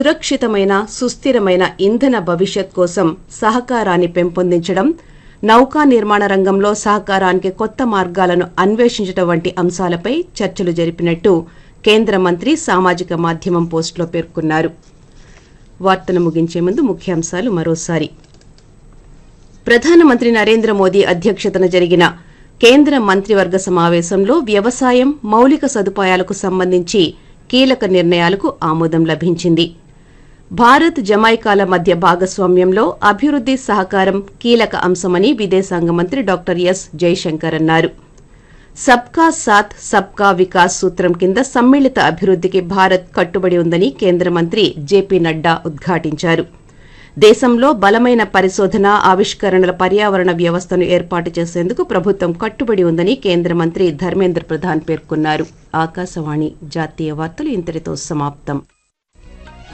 సురక్షితమైన సుస్థిరమైన ఇంధన భవిష్యత్ కోసం సహకారాన్ని పెంపొందించడం నౌకా నిర్మాణ రంగంలో సహకారానికి కొత్త మార్గాలను అన్వేషించడం వంటి అంశాలపై చర్చలు జరిపినట్టు కేంద్ర మంత్రి సామాజిక మాధ్యమం పోస్టులో పేర్కొన్నారు వార్తను ముగించే ముందు ముఖ్యాంశాలు మరోసారి ప్రధానమంత్రి నరేంద్ర మోదీ అధ్యక్షతన జరిగిన కేంద్ర మంత్రివర్గ సమావేశంలో వ్యవసాయం మౌలిక సదుపాయాలకు సంబంధించి కీలక నిర్ణయాలకు ఆమోదం లభించింది భారత్ జమైకాల మధ్య భాగస్వామ్యంలో అభివృద్ది సహకారం కీలక అంశమని విదేశాంగ మంత్రి డాక్టర్ ఎస్ జైశంకర్ అన్నారు సబ్కా సాత్ సబ్కా వికాస్ సూత్రం కింద సమ్మిళిత అభివృద్దికి భారత్ కట్టుబడి ఉందని కేంద్ర మంత్రి జేపీ నడ్డా ఉద్ఘాటించారు దేశంలో బలమైన పరిశోధన ఆవిష్కరణల పర్యావరణ వ్యవస్థను ఏర్పాటు చేసేందుకు ప్రభుత్వం కట్టుబడి ఉందని కేంద్ర మంత్రి ధర్మేంద్ర ప్రధాన్ పేర్కొన్నారు ఆకాశవాణి జాతీయ వార్తలు ఇంతటితో సమాప్తం